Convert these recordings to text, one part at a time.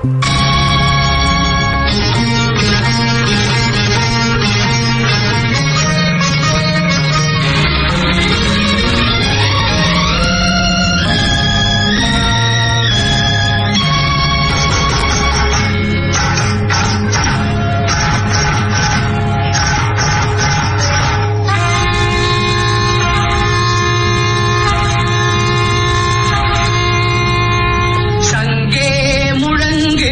சங்கே முழங்கு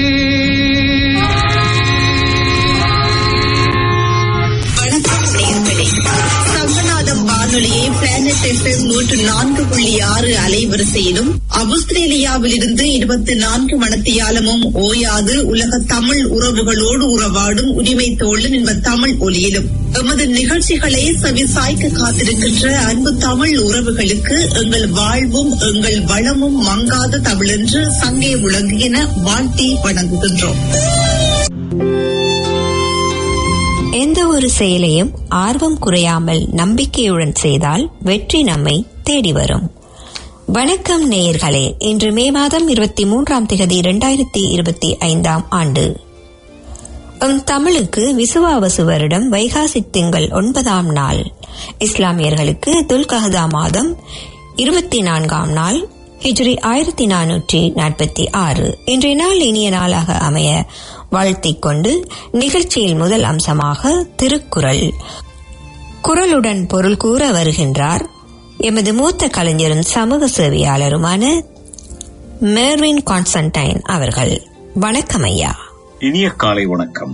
வணக்கம் நேயர்களே சங்கநாதம் வானொலியை பிளானட் எஃப்எம் நூற்று நான்கு புள்ளி ஆறு அலைவரிசையிலும் ஆஸ்திரேலியாவில் இருந்து இருபத்தி நான்கு மணத்தியாலமும் ஓயாது உலக தமிழ் உறவுகளோடு உறவாடும் உரிமை தோழன் என்ப தமிழ் ஒலியிலும் எமது நிகழ்ச்சிகளை செவிசாய்க்க காத்திருக்கின்ற அன்பு தமிழ் உறவுகளுக்கு எங்கள் வாழ்வும் எங்கள் வளமும் மங்காத தமிழென்று சங்கே முழங்குகின வாழ்த்தி வணங்குகின்றோம் எந்த ஒரு செயலையும் ஆர்வம் குறையாமல் நம்பிக்கையுடன் செய்தால் வெற்றி நம்மை தேடி வரும் வணக்கம் நேயர்களே இன்று மே மாதம் இருபத்தி மூன்றாம் திகதி இரண்டாயிரத்தி இருபத்தி ஐந்தாம் ஆண்டு எம் தமிழுக்கு விசுவாவசு வருடம் வைகாசி திங்கள் ஒன்பதாம் நாள் இஸ்லாமியர்களுக்கு துல்கஹதா மாதம் இருபத்தி நான்காம் நாள் ஹிஜ்ரி ஆயிரத்தி நானூற்றி நாற்பத்தி ஆறு இன்றைய நாள் இனிய நாளாக அமைய வாழ்த்திக் கொண்டு நிகழ்ச்சியில் முதல் அம்சமாக திருக்குறள் குரலுடன் பொருள் கூற வருகின்றார் எமது மூத்த கலைஞரும் சமூக சேவையாளருமான மேர்வின் கான்ஸ்டன்டைன் அவர்கள் வணக்கம் ஐயா இனிய காலை வணக்கம்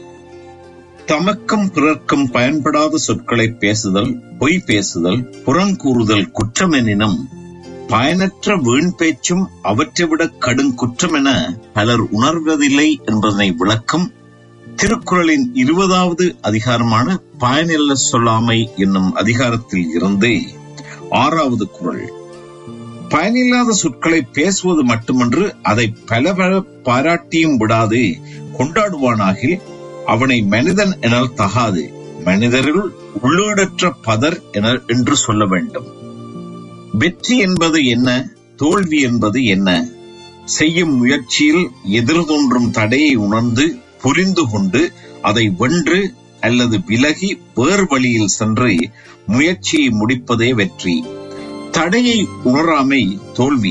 தமக்கும் பிறர்க்கும் பயன்படாத சொற்களை பேசுதல் பொய் பேசுதல் புறங்கூறுதல் குற்றமெனினும் பயனற்ற வீண் பேச்சும் அவற்றைவிட கடும் குற்றம் என பலர் உணர்வதில்லை என்பதனை விளக்கும் திருக்குறளின் இருபதாவது அதிகாரமான பயனில்ல சொல்லாமை என்னும் அதிகாரத்தில் இருந்து ஆறாவது குறள் பயனில்லாத சொற்களை பேசுவது மட்டுமன்று அதை பல பல பாராட்டியும் விடாது கொண்டாடுவானாகில் அவனை மனிதன் எனல் தகாது மனிதருள் உள்ளீடற்ற பதர் என என்று சொல்ல வேண்டும் வெற்றி என்பது என்ன தோல்வி என்பது என்ன செய்யும் முயற்சியில் எதிர்தோன்றும் தடையை உணர்ந்து புரிந்து கொண்டு அதை வென்று அல்லது விலகி வேறு வழியில் சென்று முயற்சியை முடிப்பதே வெற்றி தடையை உணராமை தோல்வி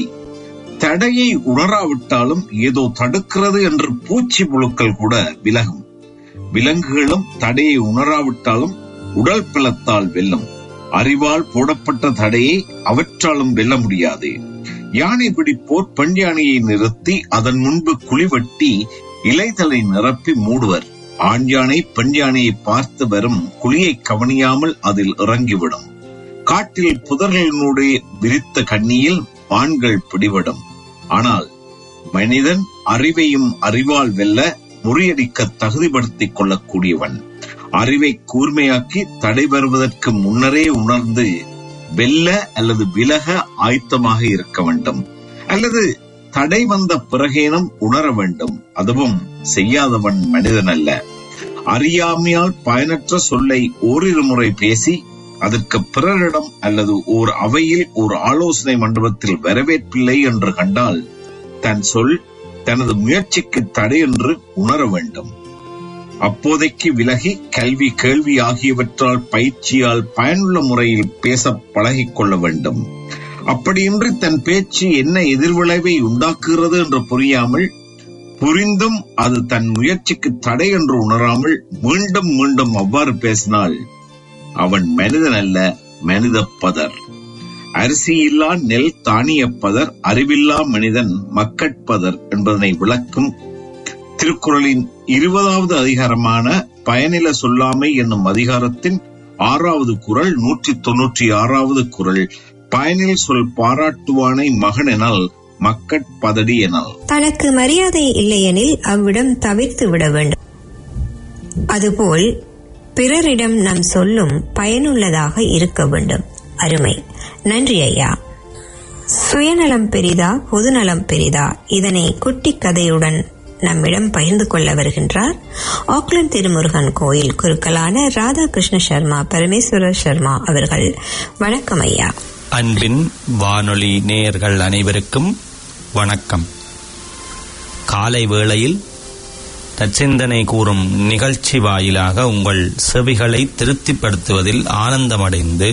தடையை உணராவிட்டாலும் ஏதோ தடுக்கிறது என்று பூச்சி புழுக்கள் கூட விலகும் விலங்குகளும் தடையை உணராவிட்டாலும் உடல் பலத்தால் வெல்லும் அறிவால் போடப்பட்ட தடையை அவற்றாலும் வெல்ல முடியாது யானை பிடிப்போர் பெண் யானையை நிறுத்தி அதன் முன்பு குழிவெட்டி இலைதலை நிரப்பி மூடுவர் ஆண் யானை பெண் யானையை பார்த்து வரும் குழியை கவனியாமல் அதில் இறங்கிவிடும் காட்டில் புதர்களினுடைய விரித்த கண்ணியில் ஆண்கள் பிடிபடும் ஆனால் மனிதன் அறிவையும் அறிவால் வெல்ல முறியடிக்க தகுதிப்படுத்திக் கொள்ளக்கூடியவன் அறிவை கூர்மையாக்கி தடை வருவதற்கு முன்னரே உணர்ந்து வெல்ல அல்லது விலக ஆயத்தமாக இருக்க வேண்டும் அல்லது தடை வந்த பிறகேனும் உணர வேண்டும் அதுவும் செய்யாதவன் மனிதன் அல்ல அறியாமையால் பயனற்ற சொல்லை ஓரிரு முறை பேசி அதற்கு பிறரிடம் அல்லது ஓர் அவையில் ஓர் ஆலோசனை மண்டபத்தில் வரவேற்பில்லை என்று கண்டால் தன் சொல் தனது முயற்சிக்கு தடை என்று உணர வேண்டும் அப்போதைக்கு விலகி கல்வி கேள்வி ஆகியவற்றால் பயிற்சியால் பயனுள்ள முறையில் பேச பழகிக் கொள்ள வேண்டும் அப்படியின்றி தன் பேச்சு என்ன எதிர்விளைவை உண்டாக்குகிறது என்று புரியாமல் புரிந்தும் அது தன் முயற்சிக்கு தடை என்று உணராமல் மீண்டும் மீண்டும் அவ்வாறு பேசினால் அவன் மனிதன் அல்ல மனித பதர் அரிசியில்லா நெல் தானிய பதர் அறிவில்லா மனிதன் மக்கட்பதர் என்பதனை விளக்கும் திருக்குறளின் இருபதாவது அதிகாரமான பயனில சொல்லாமை என்னும் அதிகாரத்தின் ஆறாவது குறள் நூற்றி தொன்னூற்றி ஆறாவது குறள் பயனில் சொல் பாராட்டுவானை மகன் எனல் மக்கட்பதடி எனல் தனக்கு மரியாதை இல்லையெனில் அவ்விடம் தவிர்த்து விட வேண்டும் அதுபோல் பிறரிடம் நம் சொல்லும் பயனுள்ளதாக இருக்க வேண்டும் அருமை நன்றி ஐயா சுயநலம் பெரிதா பொதுநலம் பெரிதா இதனை குட்டி கதையுடன் நம்மிடம் பகிர்ந்து கொள்ள வருகின்றார் ஆக்லண்ட் திருமுருகன் கோயில் குருக்களான ராதாகிருஷ்ண சர்மா பரமேஸ்வர சர்மா அவர்கள் வணக்கம் ஐயா அன்பின் வானொலி நேயர்கள் அனைவருக்கும் வணக்கம் காலை வேளையில் நச்சிந்தனை கூறும் நிகழ்ச்சி வாயிலாக உங்கள் செவிகளை திருப்திப்படுத்துவதில் ஆனந்தமடைந்து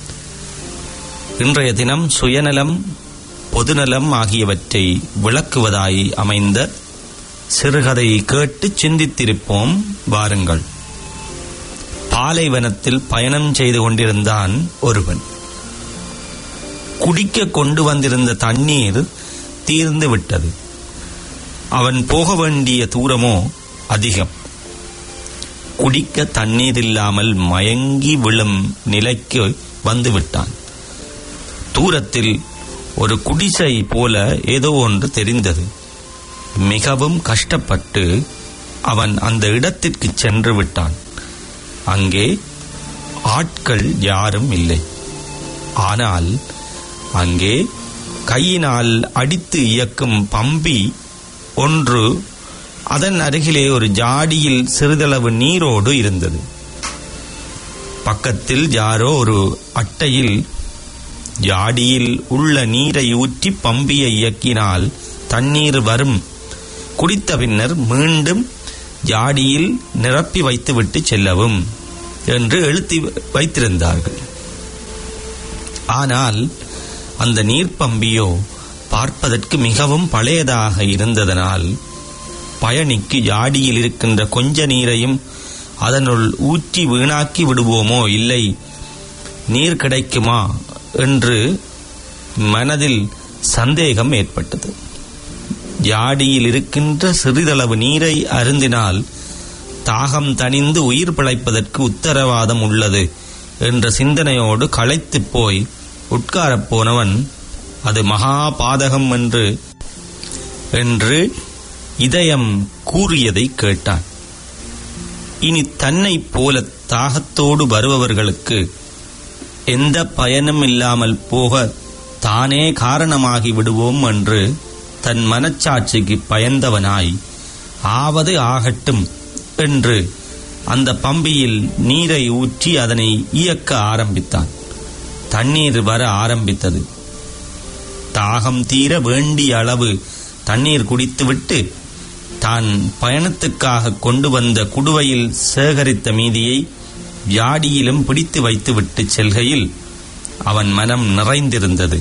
இன்றைய தினம் சுயநலம் பொதுநலம் ஆகியவற்றை விளக்குவதாய் அமைந்த சிறுகதை கேட்டு சிந்தித்திருப்போம் வாருங்கள் பாலைவனத்தில் பயணம் செய்து கொண்டிருந்தான் ஒருவன் குடிக்க கொண்டு வந்திருந்த தண்ணீர் தீர்ந்து விட்டது அவன் போக வேண்டிய தூரமோ அதிகம் குடிக்க தண்ணீர் இல்லாமல் மயங்கி விழும் நிலைக்கு வந்துவிட்டான் தூரத்தில் ஒரு குடிசை போல ஏதோ ஒன்று தெரிந்தது மிகவும் கஷ்டப்பட்டு அவன் அந்த இடத்திற்கு சென்று விட்டான் அங்கே ஆட்கள் யாரும் இல்லை ஆனால் அங்கே கையினால் அடித்து இயக்கும் பம்பி ஒன்று அதன் அருகிலே ஒரு ஜாடியில் சிறிதளவு நீரோடு இருந்தது பக்கத்தில் யாரோ ஒரு அட்டையில் ஜாடியில் உள்ள நீரை ஊற்றி பம்பியை இயக்கினால் தண்ணீர் வரும் குடித்த பின்னர் மீண்டும் ஜாடியில் நிரப்பி வைத்துவிட்டு செல்லவும் என்று எழுத்தி வைத்திருந்தார்கள் ஆனால் அந்த நீர்ப்பம்பியோ பார்ப்பதற்கு மிகவும் பழையதாக இருந்ததனால் பயணிக்கு ஜாடியில் இருக்கின்ற கொஞ்ச நீரையும் அதனுள் ஊற்றி வீணாக்கி விடுவோமோ இல்லை நீர் கிடைக்குமா என்று மனதில் சந்தேகம் ஏற்பட்டது ஜாடியில் இருக்கின்ற சிறிதளவு நீரை அருந்தினால் தாகம் தணிந்து உயிர் பிழைப்பதற்கு உத்தரவாதம் உள்ளது என்ற சிந்தனையோடு களைத்துப் போய் உட்காரப் போனவன் அது மகா பாதகம் என்று என்று இதயம் கூறியதை கேட்டான் இனி தன்னைப் போல தாகத்தோடு வருபவர்களுக்கு எந்த பயனும் இல்லாமல் போக தானே காரணமாகி விடுவோம் என்று தன் மனச்சாட்சிக்கு பயந்தவனாய் ஆவது ஆகட்டும் என்று அந்த பம்பியில் நீரை ஊற்றி அதனை இயக்க ஆரம்பித்தான் தண்ணீர் வர ஆரம்பித்தது தாகம் தீர வேண்டிய அளவு தண்ணீர் குடித்துவிட்டு தான் பயணத்துக்காக கொண்டு வந்த குடுவையில் சேகரித்த மீதியை ஜாடியிலும் பிடித்து வைத்துவிட்டு செல்கையில் அவன் மனம் நிறைந்திருந்தது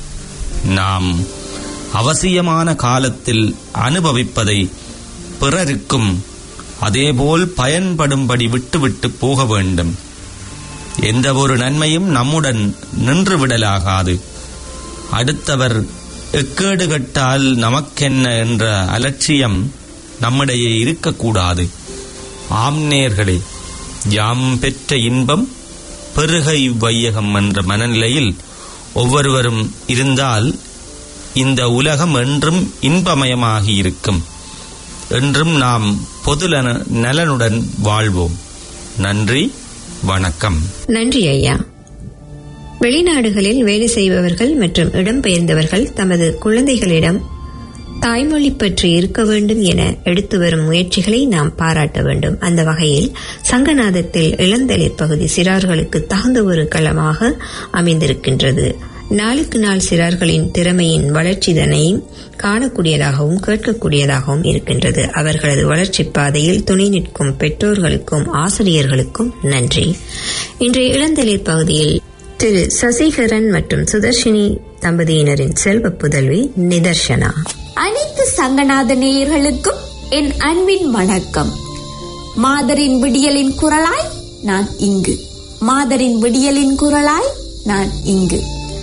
நாம் அவசியமான காலத்தில் அனுபவிப்பதை பிறருக்கும் அதேபோல் பயன்படும்படி விட்டுவிட்டு போக வேண்டும் எந்த ஒரு நன்மையும் நம்முடன் நின்று விடலாகாது அடுத்தவர் எக்கேடு கட்டால் நமக்கென்ன என்ற அலட்சியம் நம்மிடையே இருக்கக்கூடாது ஆம்நேர்களே யாம் பெற்ற இன்பம் பெருக இவ்வையகம் என்ற மனநிலையில் ஒவ்வொருவரும் இருந்தால் இந்த உலகம் என்றும் இன்பமயமாகி இருக்கும் என்றும் நாம் பொது நலனுடன் வாழ்வோம் நன்றி வணக்கம் நன்றி ஐயா வெளிநாடுகளில் வேலை செய்பவர்கள் மற்றும் இடம்பெயர்ந்தவர்கள் தமது குழந்தைகளிடம் தாய்மொழி பற்றி இருக்க வேண்டும் என எடுத்து வரும் முயற்சிகளை நாம் பாராட்ட வேண்டும் அந்த வகையில் சங்கநாதத்தில் இளந்தளிர் பகுதி சிறார்களுக்கு தகுந்த ஒரு களமாக அமைந்திருக்கின்றது நாளுக்கு நாள் சிறார்களின் திறமையின் வளர்ச்சிதனையும் காணக்கூடியதாகவும் கேட்கக்கூடியதாகவும் இருக்கின்றது அவர்களது வளர்ச்சி பாதையில் துணை நிற்கும் பெற்றோர்களுக்கும் ஆசிரியர்களுக்கும் நன்றி இன்றைய இளந்தளிர் பகுதியில் திரு சசிகரன் மற்றும் சுதர்ஷினி தம்பதியினரின் செல்வ புதல்வி நிதர்ஷனா அனைத்து சங்கநாத நேயர்களுக்கும் என் அன்பின் வணக்கம் மாதரின் விடியலின் குரலாய் நான் இங்கு மாதரின் விடியலின் குரலாய் நான் இங்கு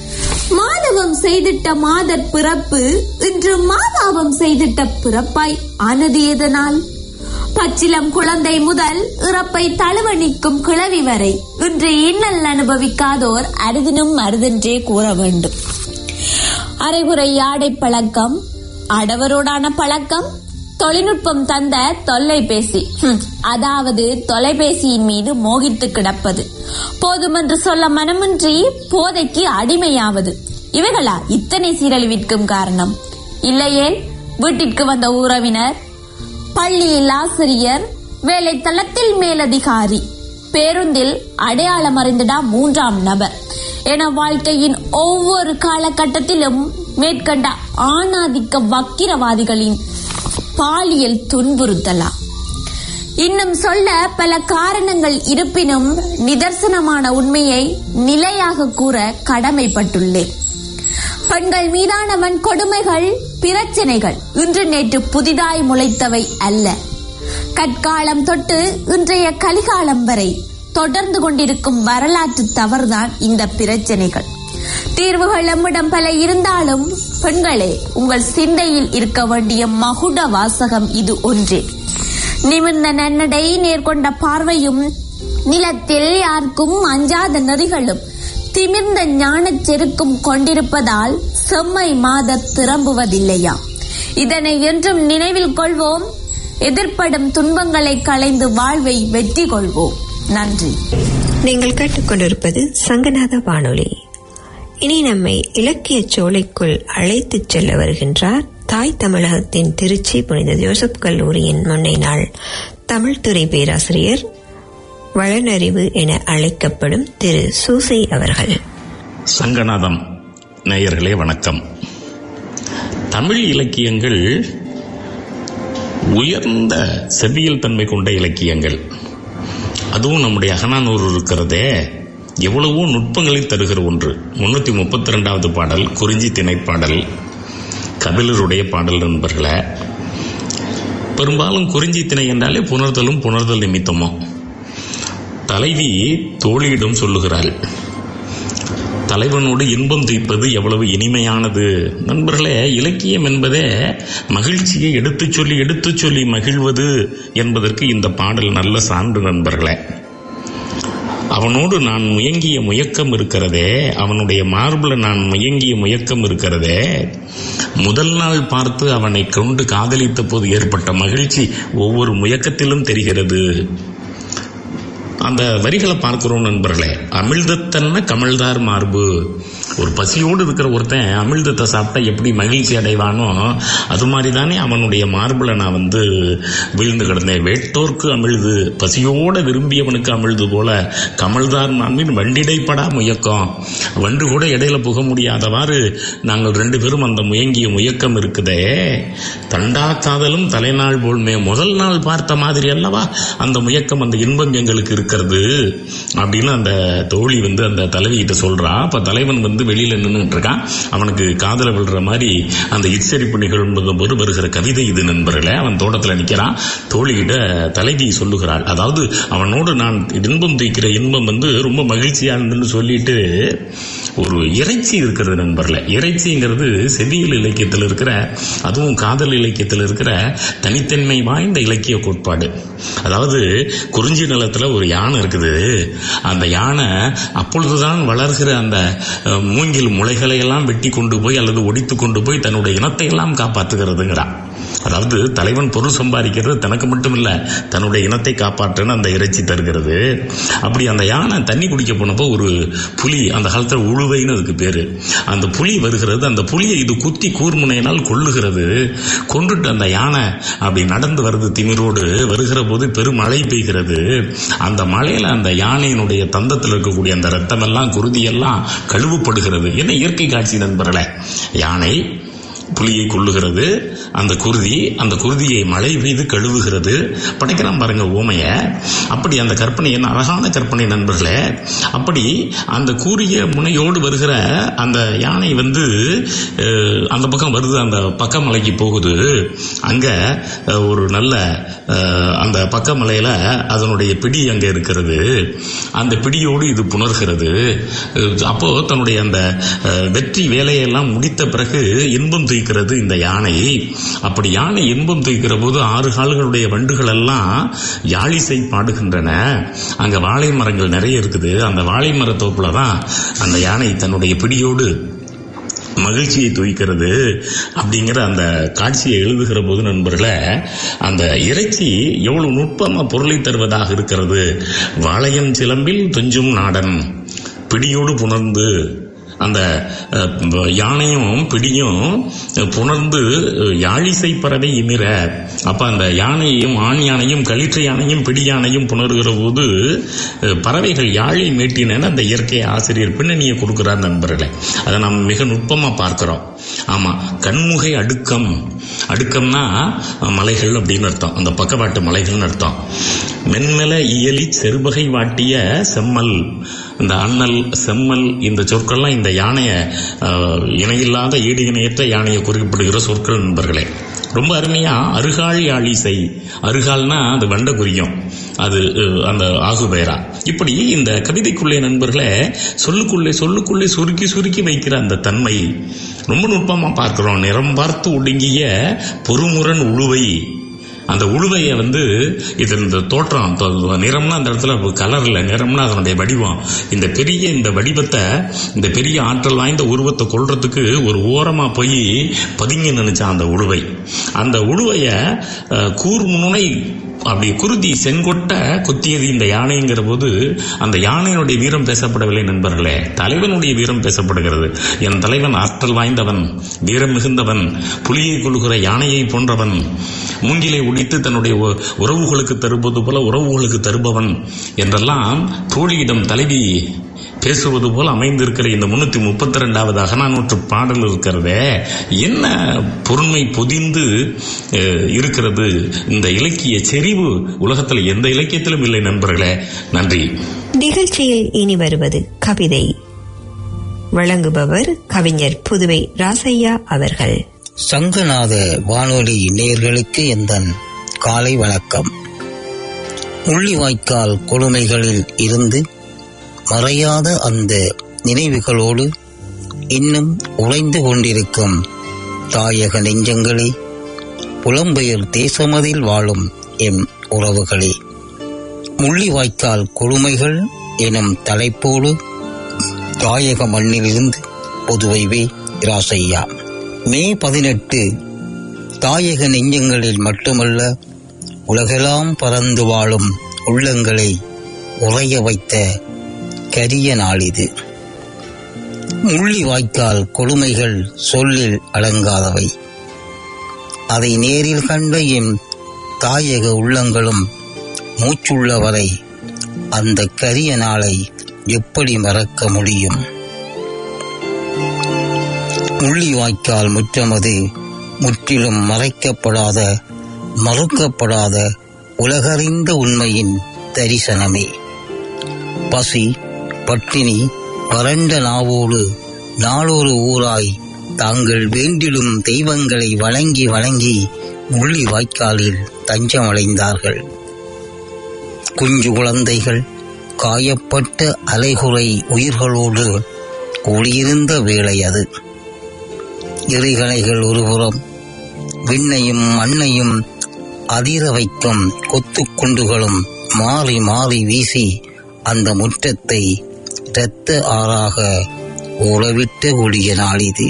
மாதவம் செய்திட்ட மாதர் பிறப்பு இன்று மாதாவம் செய்திட்ட பிறப்பாய் ஆனது எதனால் பச்சிலம் குழந்தை முதல் இறப்பை தழுவ நிற்கும் கிழவி வரை இன்று இன்னல் அனுபவிக்காதோர் அருதினும் அருதென்றே கூற வேண்டும் அரைகுறை ஆடை பழக்கம் ஆடவரோடான பழக்கம் தொழில்நுட்பம் தந்த தொல்லைபேசி ஹம், அதாவது தொலைபேசியின் மீது மோகித்து கிடப்பது போதுமென்று சொல்ல மனமின்றி போதைக்கு அடிமையாவது இவைகளா இத்தனை சீரழிவிற்கும் காரணம் இல்லையேல் வீட்டிற்கு வந்த உறவினர் பள்ளியில் ஆசிரியர் வேலை தளத்தில் மேலதிகாரி பேருந்தில் அடையாளம் அறிந்திடா மூன்றாம் நபர் என வாழ்க்கையின் ஒவ்வொரு காலகட்டத்திலும் மேற்கண்ட ஆணாதிக்க வக்கிரவாதிகளின் பாலியல் துன்புறுத்தலா இன்னும் சொல்ல பல காரணங்கள் இருப்பினும் நிதர்சனமான உண்மையை நிலையாக கூற கடமைப்பட்டுள்ளேன் பெண்கள் மீதான வன்கொடுமைகள் பிரச்சனைகள் இன்று நேற்று புதிதாய் முளைத்தவை அல்ல கற்காலம் தொட்டு இன்றைய கலிகாலம் வரை தொடர்ந்து கொண்டிருக்கும் வரலாற்று தவறுதான் இந்த பிரச்சனைகள் தீர்வுகள் நம்மிடம் பல இருந்தாலும் பெண்களே உங்கள் சிந்தையில் இருக்க வேண்டிய மகுட வாசகம் இது ஒன்றே நிமிர்ந்த நன்னடை நேர்கொண்ட பார்வையும் நிலத்தில் யாருக்கும் அஞ்சாத நெறிகளும் திமிர்ந்த ஞானச் செருக்கும் கொண்டிருப்பதால் செம்மை மாத திரும்புவதில்லையா இதனை என்றும் நினைவில் கொள்வோம் எதிர்ப்படும் துன்பங்களை களைந்து வாழ்வை வெற்றி கொள்வோம் நன்றி நீங்கள் கேட்டுக்கொண்டிருப்பது சங்கநாத வானொலி இனி நம்மை இலக்கிய சோலைக்குள் அழைத்துச் செல்ல வருகின்றார் தாய் தமிழகத்தின் திருச்சி புனித ஜோசப் கல்லூரியின் முன்னை நாள் தமிழ்துறை பேராசிரியர் வளனறிவு என அழைக்கப்படும் திரு சூசை அவர்கள் சங்கநாதம் நேயர்களே வணக்கம் தமிழ் இலக்கியங்கள் உயர்ந்த செவ்வியல் தன்மை கொண்ட இலக்கியங்கள் அதுவும் நம்முடைய அகநானூறு இருக்கிறதே எவ்வளவோ நுட்பங்களை தருகிற ஒன்று முன்னூத்தி முப்பத்தி ரெண்டாவது பாடல் குறிஞ்சி திணைப்பாடல் கபிலருடைய பாடல் நண்பர்களே பெரும்பாலும் குறிஞ்சி திணை என்றாலே புணர்தலும் புணர்தல் நிமித்தமும் தலைவி தோழியிடம் சொல்லுகிறாள் தலைவனோடு இன்பம் தீர்ப்பது எவ்வளவு இனிமையானது நண்பர்களே இலக்கியம் என்பதே மகிழ்ச்சியை எடுத்துச் சொல்லி எடுத்துச் சொல்லி மகிழ்வது என்பதற்கு இந்த பாடல் நல்ல சான்று நண்பர்களே அவனோடு நான் முயங்கிய முயக்கம் இருக்கிறதே அவனுடைய மார்புல நான் முயங்கிய முயக்கம் இருக்கிறதே முதல் நாள் பார்த்து அவனை கொண்டு காதலித்த போது ஏற்பட்ட மகிழ்ச்சி ஒவ்வொரு முயக்கத்திலும் தெரிகிறது அந்த வரிகளை பார்க்கிறோம் நண்பர்களே அமிழ்தத்தன்ன கமழ்தார் மார்பு ஒரு பசியோடு இருக்கிற ஒருத்தன் அமிழ்தத்தை சாப்பிட்டா எப்படி மகிழ்ச்சி அடைவானோ அது மாதிரி தானே அவனுடைய மார்புல நான் வந்து விழுந்து கிடந்தேன் வேட்டோர்க்கு அமிழ்து பசியோட விரும்பியவனுக்கு அமிழ்து போல கமழ்தார் மார்பின் வண்டிடைப்படா முயக்கம் வண்டு கூட இடையில புக முடியாதவாறு நாங்கள் ரெண்டு பேரும் அந்த முயங்கிய முயக்கம் இருக்குதே தண்டா காதலும் தலைநாள் போல்மே முதல் நாள் பார்த்த மாதிரி அல்லவா அந்த முயக்கம் அந்த இன்பம் எங்களுக்கு இருக்கிறது அப்படின்னு அந்த தோழி வந்து அந்த தலைவிகிட்ட சொல்றா அப்ப தலைவன் வந்து வெளியில நின்றுட்டு இருக்கான் அவனுக்கு காதல விழுற மாதிரி அந்த இச்சரிப்பு நிகழ்வும் போது வருகிற கவிதை இது நண்பர்களே அவன் தோட்டத்துல நிக்கிறான் தோழிகிட்ட தலைவி சொல்லுகிறாள் அதாவது அவனோடு நான் இன்பம் தூக்கிற இன்பம் வந்து ரொம்ப மகிழ்ச்சியானதுன்னு சொல்லிட்டு ஒரு இறைச்சி இருக்கிறது நண்பர்களே இறைச்சிங்கிறது செவியல் இலக்கியத்தில் இருக்கிற அதுவும் காதல் இலக்கியத்தில் இருக்கிற தனித்தன்மை வாய்ந்த இலக்கிய கோட்பாடு அதாவது குறிஞ்சி நிலத்துல ஒரு யானை இருக்குது அந்த யானை அப்பொழுதுதான் வளர்கிற அந்த அஹ், மூங்கில் முளைகளை எல்லாம் வெட்டி கொண்டு போய் அல்லது ஒடித்து கொண்டு போய் தன்னுடைய இனத்தை எல்லாம் காப்பாற்றுகிறதுங்கிறான் அதாவது தலைவன் பொருள் சம்பாதிக்கிறது தனக்கு மட்டும் இல்ல தன்னுடைய இனத்தை காப்பாற்றுன்னு அந்த இறைச்சி தருகிறது அப்படி அந்த யானை தண்ணி குடிக்க போனப்போ ஒரு புலி அந்த காலத்துல உழுவைன்னு அதுக்கு பேரு அந்த புலி வருகிறது அந்த புலியை இது குத்தி கூர்முனையினால் கொள்ளுகிறது கொண்டுட்டு அந்த யானை அப்படி நடந்து வருது திமிரோடு வருகிற போது பெருமழை பெய்கிறது அந்த மழையில அந்த யானையினுடைய தந்தத்தில் இருக்கக்கூடிய அந்த ரத்தம் எல்லாம் குருதி எல்லாம் கழுவப்படுகிறது என்ன இயற்கை காட்சி நண்பர்களே யானை புலியை கொள்ளுகிறது அந்த குருதி அந்த குருதியை மழை பெய்து கழுவுகிறது படைக்கிறான் பாருங்க ஊமைய அப்படி அந்த கற்பனை என்ன அழகான கற்பனை நண்பர்களே அப்படி அந்த கூறிய முனையோடு வருகிற அந்த யானை வந்து அஹ், அந்த பக்கம் வருது அந்த பக்க மலைக்கு போகுது அங்க அஹ், ஒரு நல்ல அஹ், அந்த பக்க மலையில அதனுடைய பிடி அங்க இருக்கிறது அந்த பிடியோடு இது புணர்கிறது அஹ், அப்போ தன்னுடைய அந்த அஹ், வெற்றி வேலையெல்லாம் முடித்த பிறகு இன்பம் தூய்க்கிறது இந்த யானை அப்படி யானை இன்பம் தூய்க்கிற போது ஆறு கால்களுடைய வண்டுகள் எல்லாம் யாழிசை பாடுகின்றன அங்க வாழை மரங்கள் நிறைய இருக்குது அந்த வாழை மரத்தோப்புல தான் அந்த யானை தன்னுடைய பிடியோடு மகிழ்ச்சியை தூய்க்கிறது அப்படிங்கிற அந்த காட்சியை எழுதுகிற போது நண்பர்களே அந்த இறைச்சி எவ்வளவு நுட்பமா பொருளை தருவதாக இருக்கிறது வாளையம் சிலம்பில் துஞ்சும் நாடன் பிடியோடு புணர்ந்து அந்த அஹ், யானையும் பிடியும் புணர்ந்து அஹ், யாழிசை பறவை இமிர அப்ப அந்த யானையும் ஆண் யானையும் களிற்று யானையும் பிடி யானையும் புணர்கிற போது அஹ், பறவைகள் யாழை மீட்டின அந்த இயற்கை ஆசிரியர் பின்னணியை கொடுக்கிறார் நண்பர்களே அதை நாம் மிக நுட்பமா பார்க்கிறோம் ஆமா கண்முகை அடுக்கம் அடுக்கம்னா அஹ், மலைகள் அப்படின்னு அர்த்தம் அந்த பக்கவாட்டு மலைகள்னு அர்த்தம் மென்மல இயலி செருபகை வாட்டிய செம்மல் இந்த அண்ணல் செம்மல் இந்த சொற்கள்லாம் இந்த யானைய அஹ், இணையில்லாத ஈடு இணையற்ற யானையை குறிப்பிடுகிற சொற்கள் நண்பர்களே ரொம்ப அருமையா அருகாள் யாழிசை அருகால்னா அது வண்ட குறியும் அது அஹ், அந்த ஆகுபேரா இப்படி இந்த கவிதைக்குள்ளே நண்பர்களே சொல்லுக்குள்ளே சொல்லுக்குள்ளே சுருக்கி சுருக்கி வைக்கிற அந்த தன்மை ரொம்ப நுட்பமா பார்க்கிறோம் நிறம் பார்த்து ஒடுங்கிய பொறுமுரண் உழுவை அந்த உழுவையை வந்து இது இந்த தோற்றம் தொ- நிறம்னா அந்த இடத்துல கலர் இல்லை நிறம்னா அதனுடைய வடிவம் இந்த பெரிய இந்த வடிவத்தை இந்த பெரிய ஆற்றல் வாய்ந்த உருவத்தை கொள்றதுக்கு ஒரு ஓரமா போய் பதுங்கி நினைச்சான் அந்த உழுவை அந்த உழுவைய அஹ், கூர்முனை அப்படி குருதி செங்கொட்ட குத்தியது இந்த யானைங்கிற போது அந்த யானையினுடைய வீரம் பேசப்படவில்லை நண்பர்களே தலைவனுடைய வீரம் பேசப்படுகிறது என் தலைவன் ஆற்றல் வாய்ந்தவன் வீரம் மிகுந்தவன் புலியை கொள்கிற யானையை போன்றவன் மூங்கிலை உடித்து தன்னுடைய உ- உறவுகளுக்கு தருவது போல உறவுகளுக்கு தருபவன் என்றெல்லாம் தோழியிடம் தலைவி பேசுவது போல அமைந்திருக்கிற இந்த முன்னூத்தி முப்பத்தி ரெண்டாவது அகநானூற்று பாடல் இருக்கிறதே என்ன பொருண்மை பொதிந்து அஹ், இருக்கிறது இந்த இலக்கிய செறிவு உலகத்தில் எந்த இலக்கியத்திலும் இல்லை நண்பர்களே நன்றி நிகழ்ச்சியில் இனி வருவது கவிதை வழங்குபவர் கவிஞர் புதுவை ராசையா அவர்கள் சங்கநாத வானொலி நேயர்களுக்கு எந்தன் காலை வணக்கம் முள்ளிவாய்க்கால் கொடுமைகளில் இருந்து மறையாத அந்த நினைவுகளோடு இன்னும் உறைந்து கொண்டிருக்கும் தாயக நெஞ்சங்களே புலம்பெயர் தேசமதில் வாழும் எம் உறவுகளே முள்ளிவாய்க்கால் கொடுமைகள் எனும் தலைப்போடு தாயக மண்ணிலிருந்து புதுவை வே ராசையா மே பதினெட்டு தாயக நெஞ்சங்களில் மட்டுமல்ல உலகெல்லாம் பறந்து வாழும் உள்ளங்களை உறைய வைத்த கரிய நாள் இது முள்ளி வாய்க்கால் கொடுமைகள் சொல்லில் அடங்காதவை அதை நேரில் கண்ட எம் தாயக உள்ளங்களும் மூச்சுள்ளவரை அந்த கரிய நாளை எப்படி மறக்க முடியும் முள்ளிவாய்க்கால் முற்றமது முற்றிலும் மறைக்கப்படாத மறுக்கப்படாத உலகறிந்த உண்மையின் தரிசனமே பசி பட்டினி வறண்ட நாவோடு நாளொரு ஊராய் தாங்கள் வேண்டிடும் தெய்வங்களை வணங்கி வணங்கி முள்ளி வாய்க்காலில் தஞ்சமடைந்தார்கள் குஞ்சு குழந்தைகள் காயப்பட்ட அலைகுறை உயிர்களோடு கூடியிருந்த வேளை அது எரிகணைகள் ஒருபுறம் விண்ணையும் மண்ணையும் அதிர வைக்கும் கொத்துக்குண்டுகளும் மாறி மாறி வீசி அந்த முற்றத்தை இரத்த ஆறாக ஓடவிட்டு ஓடிய நாள் இது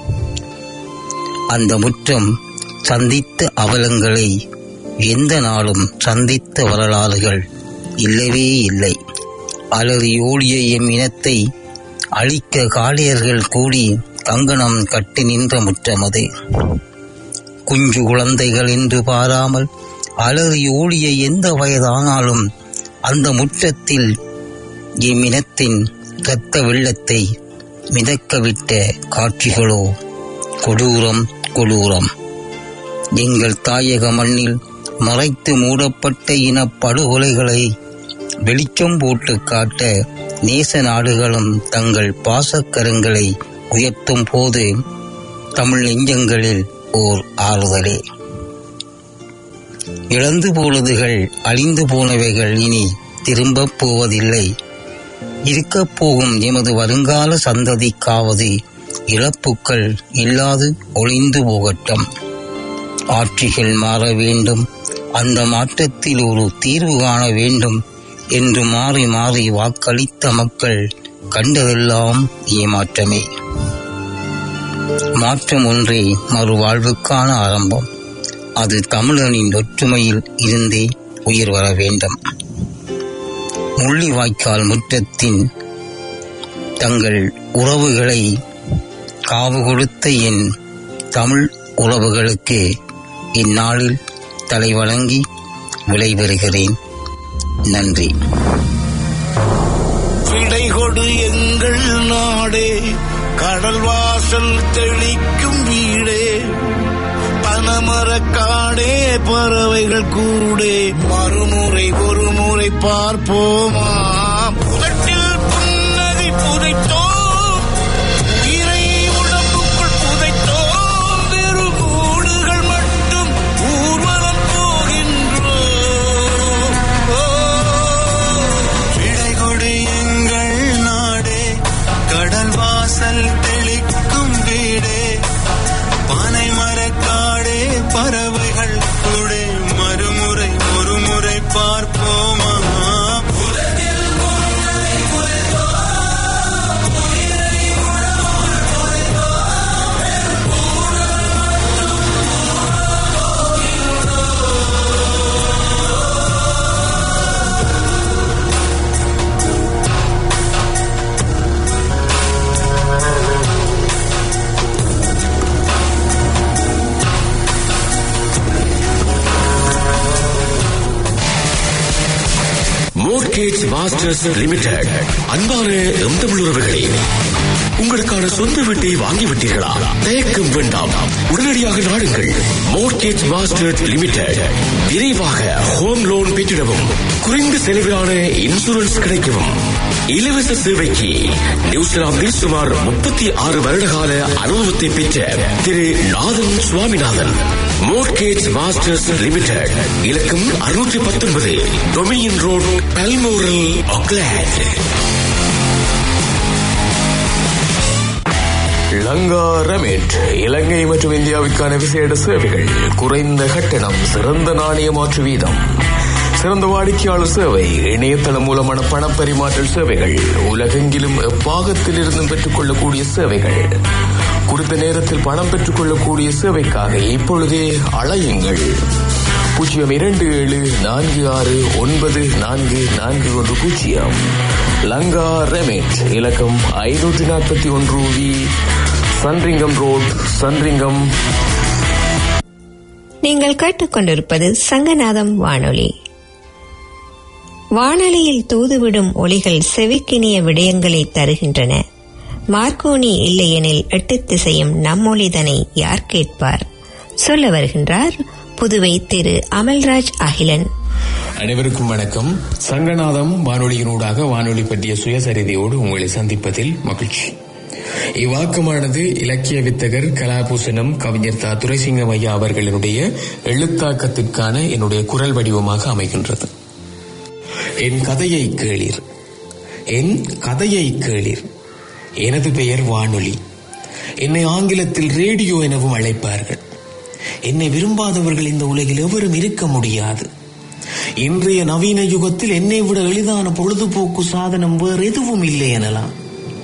அந்த முற்றம் சந்தித்த அவலங்களை எந்த நாளும் சந்தித்த வரலாறுகள் இல்லவே இல்லை அலறி ஓடிய எம் இனத்தை அழிக்க காளியர்கள் கூடி கங்கணம் கட்டி நின்ற முற்றமது குஞ்சு குழந்தைகள் என்று பாராமல் அலறி ஓடிய எந்த வயதானாலும் அந்த முற்றத்தில் எம் இனத்தின் இரத்த வெள்ளத்தை மிதக்கவிட்ட காட்சிகளோ கொடூரம் கொடூரம் எங்கள் தாயக மண்ணில் மறைத்து மூடப்பட்ட இன படுகொலைகளை வெளிச்சம் போட்டு காட்ட நேச நாடுகளும் தங்கள் பாசக்கரங்களை உயர்த்தும் போது தமிழ் நெஞ்சங்களில் ஓர் ஆறுதலே இழந்து போனதுகள் அழிந்து போனவைகள் இனி திரும்பப் போவதில்லை இருக்கப் போகும் எமது வருங்கால சந்ததிக்காவது இழப்புக்கள் இல்லாது ஒளிந்து போகட்டும் ஆட்சிகள் மாற வேண்டும் அந்த மாற்றத்தில் ஒரு தீர்வு காண வேண்டும் என்று மாறி மாறி வாக்களித்த மக்கள் கண்டதெல்லாம் ஏமாற்றமே மாற்றம் ஒன்றே மறுவாழ்வுக்கான ஆரம்பம் அது தமிழனின் ஒற்றுமையில் இருந்தே உயிர் வர வேண்டும் முள்ளிவாய்க்கால் முற்றத்தின் தங்கள் உறவுகளை காவு கொடுத்த என் தமிழ் உறவுகளுக்கு இந்நாளில் தலை வணங்கி விடைபெறுகிறேன் நன்றி விடை கொடு எங்கள் நாடே கடல் வாசல் தெளிக்கும் வீடே பனமரக்காடே பறவைகள் கூடே மறுமுறை ஒரு முறை பார்ப்போமா புதட்டில் புன்னகை புதைத்தோம் உயிரை உடம்புக்குள் புதைத்தோம் வெறும் கூடுகள் மட்டும் ஊர்வலம் போகின்றோம் ஓ விடை கொடு எங்கள் நாடே கடல் வாசல் தெளிக்கும் வீடே பானை மரக்காடே பறவைகள் கூட மறுமுறை ஒரு முறை பார்ப்போமா மோர்கேஜ் மாஸ்டர்ஸ் லிமிடெட் அன்பான எம் தமிழ் உறவுகளே உங்களுக்கான சொந்த வீட்டை வாங்கிவிட்டீர்களா தயக்கம் வேண்டாம் உடனடியாக நாடுங்கள் மோர்கேஜ் மாஸ்டர் லிமிடெட் விரைவாக ஹோம் லோன் பெற்றிடவும் குறைந்த செலவிலான இன்சூரன்ஸ் கிடைக்கவும் இலவச சேவைக்கு நியூசிலாந்தில் சுமார் முப்பத்தி ஆறு வருடகால அனுபவத்தை பெற்ற Thiru Nathan Swaminathan mortgage masters limited இலக்கம் அறுநூற்றி பத்தொன்பது Dominion road Balmoral Auckland Lanka remit Ilangai மற்றும் இந்தியாவுக்கான விசேட சேவைகள் குறைந்த கட்டணம் சிறந்த நாணய மாற்று வீதம் சிறந்த வாடிக்கையாளர் சேவை இணையதளம் மூலமான பணப்பரிமாற்றல் சேவைகள் உலகெங்கிலும் எப்பாகத்தில் இருந்தும் பெற்றுக்கொள்ளக்கூடிய சேவைகள் குறித்த நேரத்தில் பணம் பெற்றுக்கொள்ளக்கூடிய சேவைக்காக இப்பொழுதே அழையுங்கள் பூஜ்ஜியம் இரண்டு ஏழு நான்கு ஆறு ஒன்பது நான்கு நான்கு ஒன்று பூஜ்ஜியம் லங்கா ரெமிட் இலக்கம் ஐநூற்றி நாற்பத்தி ஒன்று வி சன்ரிங்கம் ரோட் சன்ரிங்கம் நீங்கள் கேட்டுக்கொண்டிருப்பது சங்கநாதம் வானொலி வானொலியில் தூதுவிடும் ஒளிகள் செவிக்கினிய விடயங்களை தருகின்றன மார்க்கோனி இல்லையெனில் எட்டு திசையும் நம்மொழிதனை யார் கேட்பார் சொல்ல வருகின்றார் புதுவை திரு அமல்ராஜ் அகிலன் அனைவருக்கும் வணக்கம் சங்கநாதம் வானொலியினூடாக வானொலி பற்றிய சுயசரிதையோடு உங்களை சந்திப்பதில் மகிழ்ச்சி இவ்வாக்கமானது இலக்கிய வித்தகர் கலாபூசணம் கவிஞர் தா துரைசிங்கம் ஐயா அவர்களினுடைய எழுத்தாக்கத்திற்கான என்னுடைய குரல் வடிவமாக அமைகின்றது என் கதையை கேளீர் என் கதையை கேளீர் எனது பெயர் வானொலி என்னை ஆங்கிலத்தில் ரேடியோ எனவும் அழைப்பார்கள் என்னை விரும்பாதவர்கள் இந்த உலகில் எவரும் இருக்க முடியாது இன்றைய நவீன யுகத்தில் என்னை விட எளிதான பொழுதுபோக்கு சாதனம் வேறு எதுவும் இல்லை எனலாம்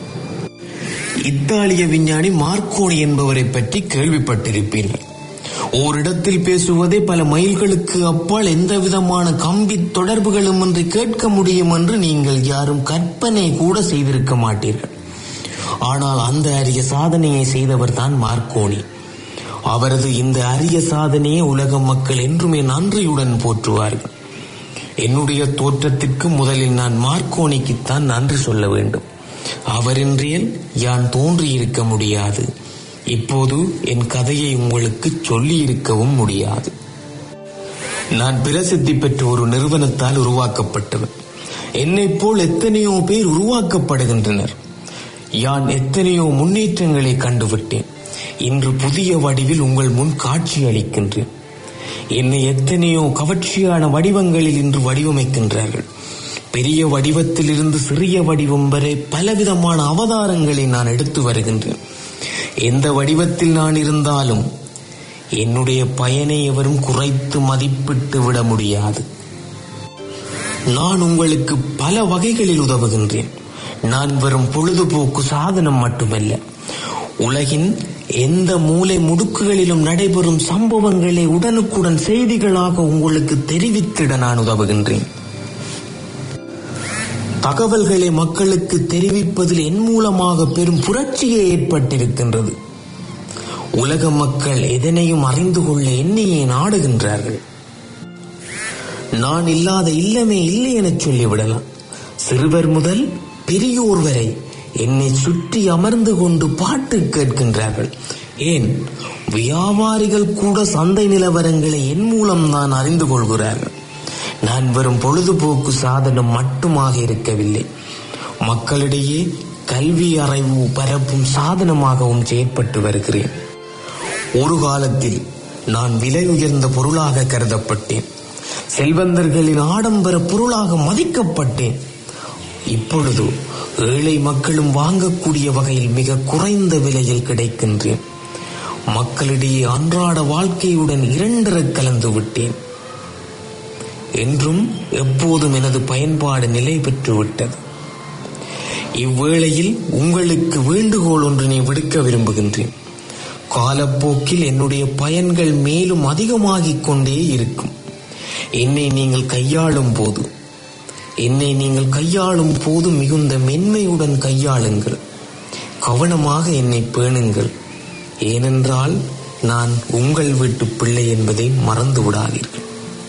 இத்தாலிய விஞ்ஞானி மார்க்கோனி என்பவரை பற்றி கேள்விப்பட்டிருப்பீர்கள் ஓரிடத்தில் பேசுவதே பல மைல்களுக்கு அப்பால் எந்த விதமான கம்பி தொடர்புகளும் இன்றி கேட்க முடியும் என்று நீங்கள் யாரும் கற்பனை கூட செய்திருக்க மாட்டீர்கள் ஆனால் அந்த அரிய சாதனையை செய்தவர் தான் மார்க்கோனி அவரது இந்த அரிய சாதனையை உலக மக்கள் என்றுமே நன்றியுடன் போற்றுவார்கள் என்னுடைய தோற்றத்திற்கு முதலில் நான் மார்க்கோனிக்குத்தான் நன்றி சொல்ல வேண்டும் அவரின்றியல் யான் தோன்றியிருக்க முடியாது இப்போது என் கதையை உங்களுக்கு சொல்லி இருக்கவும் முடியாது நான் பிரசித்தி பெற்ற ஒரு நிறுவனத்தால் உருவாக்கப்பட்டவன் என்னைப் போல் எத்தனையோ பேர் உருவாக்கப்படுகின்றனர் யான் எத்தனையோ முன்னேற்றங்களை கண்டுவிட்டேன் இன்று புதிய வடிவில் உங்கள் முன் காட்சி அளிக்கின்றேன் என்னை எத்தனையோ கவர்ச்சியான வடிவங்களில் இன்று வடிவமைக்கின்றார்கள் பெரிய வடிவத்திலிருந்து சிறிய வடிவம் வரை பலவிதமான அவதாரங்களை நான் எடுத்து வருகின்றேன் எந்த வடிவத்தில் நான் இருந்தாலும் என்னுடைய பயனை எவரும் குறைத்து மதிப்பிட்டு விட முடியாது நான் உங்களுக்கு பல வகைகளில் உதவுகின்றேன் நான் வெறும் பொழுதுபோக்கு சாதனம் மட்டுமல்ல உலகின் எந்த மூலை முடுக்குகளிலும் நடைபெறும் சம்பவங்களை உடனுக்குடன் செய்திகளாக உங்களுக்கு தெரிவித்திட நான் உதவுகின்றேன் தகவல்களை மக்களுக்கு தெரிவிப்பதில் என் மூலமாக பெரும் புரட்சியே ஏற்பட்டிருக்கின்றது உலக மக்கள் எதனையும் அறிந்து கொள்ள என்னையே நாடுகின்றார்கள் நான் இல்லாத இல்லமே இல்லை எனச் சொல்லிவிடலாம் சிறுவர் முதல் பெரியோர் வரை என்னை சுற்றி அமர்ந்து கொண்டு பாட்டு கேட்கின்றார்கள் ஏன் வியாபாரிகள் கூட சந்தை நிலவரங்களை என் மூலம் தான் அறிந்து கொள்கிறார்கள் நான் வெறும் பொழுதுபோக்கு சாதனம் மட்டுமாக இருக்கவில்லை மக்களிடையே கல்வி அறிவு பரப்பும் சாதனமாகவும் செயற்பட்டு வருகிறேன் ஒரு காலத்தில் நான் விலை உயர்ந்த பொருளாக கருதப்பட்டேன் செல்வந்தர்களின் ஆடம்பர பொருளாக மதிக்கப்பட்டேன் இப்பொழுது ஏழை மக்களும் வாங்கக்கூடிய வகையில் மிக குறைந்த விலையில் கிடைக்கின்றேன் மக்களிடையே அன்றாட வாழ்க்கையுடன் இரண்டர கலந்து விட்டேன் என்றும் எப்போதும் எனது பயன்பாடு நிலை பெற்று விட்டது இவ்வேளையில் உங்களுக்கு வேண்டுகோள் ஒன்றினை விடுக்க விரும்புகின்றேன் காலப்போக்கில் என்னுடைய பயன்கள் மேலும் அதிகமாகிக் கொண்டே இருக்கும் என்னை நீங்கள் கையாளும் போது என்னை நீங்கள் கையாளும் போது மிகுந்த மென்மையுடன் கையாளுங்கள் கவனமாக என்னை பேணுங்கள் ஏனென்றால் நான் உங்கள் வீட்டு பிள்ளை என்பதை மறந்து விடாதீர்கள்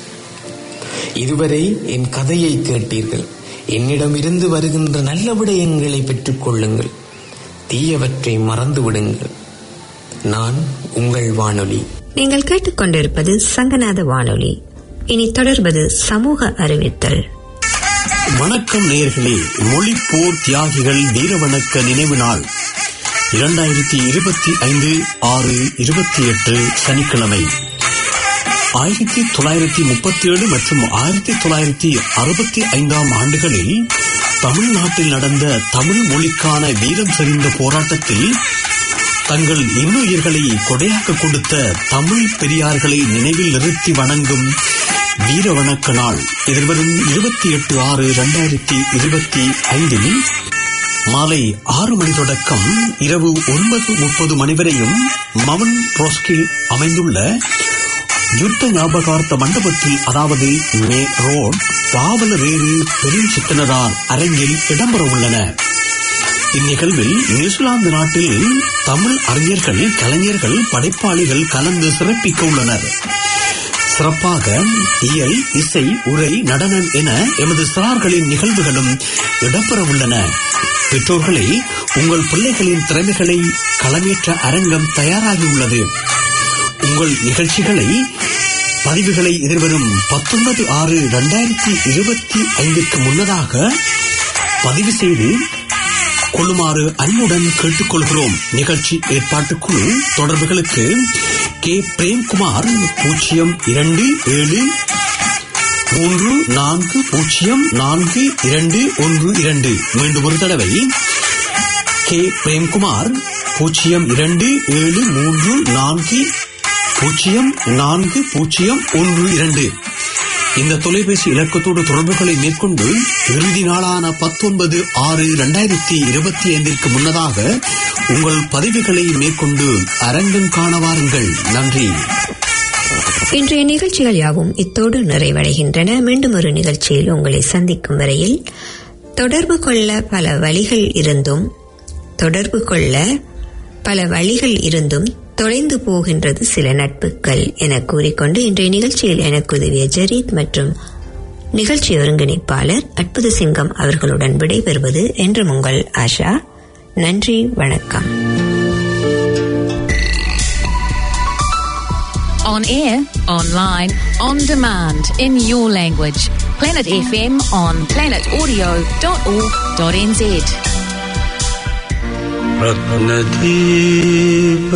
இதுவரை என் கதையை கேட்டீர்கள் என்னிடமிருந்து வருகின்ற நல்ல விடயங்களை பெற்றுக் கொள்ளுங்கள் தீயவற்றை மறந்து விடுங்கள் நான் உங்கள் வானொலி நீங்கள் கேட்டுக்கொண்டிருப்பது சங்கநாத வானொலி இனி தொடர்வது சமூக அறிவித்தல் வணக்கம் நேயர்களே மொழிப்போர் தியாகிகள் வீரவணக்க நினைவு நாள் இரண்டாயிரத்தி இருபத்தி ஐந்து ஆறு இருபத்தி எட்டு சனிக்கிழமை ஆயிரத்தி தொள்ளாயிரத்தி முப்பத்தி ஏழு மற்றும் ஆயிரத்தி தொள்ளாயிரத்தி அறுபத்தி ஐந்தாம் ஆண்டுகளில் தமிழ்நாட்டில் நடந்த தமிழ் மொழிக்கான வீரம் செறிந்த போராட்டத்தில் தங்கள் இன்னுயிர்களை கொடையாக கொடுத்த தமிழ் பெரியார்களை நினைவில் நிறுத்தி வணங்கும் வீர வணக்க நாள் எதிர்வரும் இருபத்தி எட்டு ஆறு இரண்டாயிரத்தி இருபத்தி ஐந்தில் மாலை ஆறு மணி தொடக்கம் இரவு ஒன்பது முப்பது மணி வரையும் மவன் ரோஸ்கில் அமைந்துள்ள யுத்த ஞாபகார்த்த மண்டபத்தில் அதாவது மே ரோட் பாவலரேறு பெருஞ்சித்தனரார் அரங்கில் இடம்பெற உள்ளன இந்நிகழ்வில் நியூசிலாந்து நாட்டில் தமிழ் அறிஞர்கள் கலைஞர்கள் படைப்பாளிகள் கலந்து சிறப்பிக்க உள்ளனர் சிறப்பாக இயல் இசை உரை நடனம் என எமது சிறார்களின் நிகழ்வுகளும் இடம்பெற உள்ளன பெற்றோர்களே உங்கள் பிள்ளைகளின் திறமைகளை களமேற்ற அரங்கம் தயாராகியுள்ளது உங்கள் நிகழ்ச்சிகளை பதிவுகளை எதிர்வரும் பத்தொன்பது ஆறு இரண்டாயிரத்தி இருபத்தி ஐந்துக்கு முன்னதாக பதிவு செய்து கொள்ளுமாறு அன்புடன் கேட்டுக்கொள்கிறோம் நிகழ்ச்சி ஏற்பாட்டுக்குழு தொடர்புகளுக்கு கே பிரேம்குமார் பூஜ்ஜியம் இரண்டு ஏழு மூன்று நான்கு பூஜ்ஜியம் நான்கு இரண்டு ஒன்று இரண்டு மீண்டும் ஒரு தடவை கே பிரேம்குமார் பூஜ்ஜியம் இரண்டு ஏழு மூன்று நான்கு பூஜ்ஜியம் நான்கு பூஜ்ஜியம் ஒன்று இரண்டு இந்த தொலைபேசி இலக்கத்தோடு தொடர்புகளை மேற்கொண்டு இறுதி நாளான பத்தொன்பது ஆறு இரண்டாயிரத்தி இருபத்தி ஐந்திற்கு முன்னதாக உங்கள் பதிவுகளை மேற்கொண்டு அரங்கம் காண வாருங்கள் நன்றி இன்றைய நிகழ்ச்சிகள் யாவும் இத்தோடு நிறைவடைகின்றன மீண்டும் ஒரு நிகழ்ச்சியில் உங்களை சந்திக்கும் வரையில் தொடர்பு கொள்ள பல வழிகள் இருந்தும் தொடர்பு கொள்ள பல வழிகள் இருந்தும் தொலைந்து போகின்றது சில நட்புகள் என கூறிக்கொண்டு இன்றைய நிகழ்ச்சியில் எனக்கு உதவிய ஜரீத் மற்றும் நிகழ்ச்சி ஒருங்கிணைப்பாளர் அற்புத சிங்கம் அவர்களுடன் விடைபெறுவது என்றும் உங்கள் ஆஷா நன்றி வணக்கம் On air, online, on demand, in your language. Planet FM on planetaudio.org.nz. රත්නදීප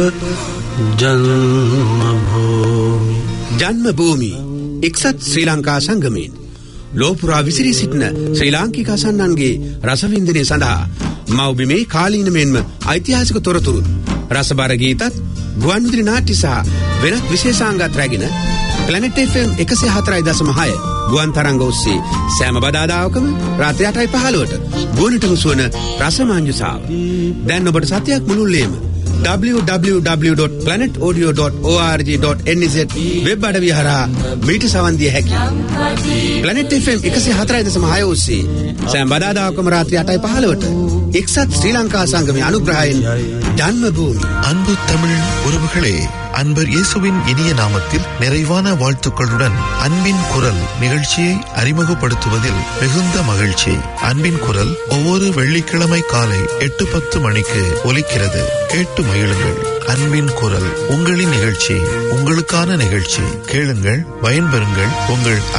ජන්මභූමි ජන්මභූමි එක්සත් ශ්‍රී ලංකා සංගමයෙන් ලෝපුරා විසිරී සිටින ශ්‍රී ලාංකික සන්නන්ගේ රසවින්දනය සඳහා මවබිමේ කාලීනමෙන්ම ඓතිහාසික තොරතුරුත් රසබරගීතත් ගුවන්විදිරි නාට්‍ය සහ වෙනත් විශේෂාංගත් රැගෙන පලනෙට FM එකසේ හතරයි දසම හය ගුවන් තරංග ඔස්සේ සෑම බදාදාවකම රාත්‍රය අටයි පහළුවට ගුවනට මුසුවන රසමාංජුසාාව දැන් ඔබට සතයක් මුළුල්ලේම www.planetaudio.org.nz වෙබ් අඩවිය හරහා මීට සවන්දිය හැකි. Planet FM 104.6 ඔස්සේ සෑම බදාදාකම රාත්‍රී 8යි 15ට එක්සත් ශ්‍රී ලංකා සංගමේ අනුග්‍රහයෙන් ජන්ම භූමි அன்பு தமிழ் உறவுகளே அன்பர் இயேசுவின் இனிய நாமத்தில் நிறைவான வாழ்த்துக்களுடன் அன்பின் குரல் நிகழ்ச்சியை அறிமுகப்படுத்துவதில் மிகுந்த மகிழ்ச்சி அன்பின் குரல் ஒவ்வொரு வெள்ளிக்கிழமை காலை எட்டு பத்து மணிக்கு ஒலிக்கிறது கேட்டு மகிழுங்கள் அன்பின் குரல் உங்களின் நிகழ்ச்சி உங்களுக்கான நிகழ்ச்சி கேளுங்கள் பயன்பெறுங்கள் உங்கள்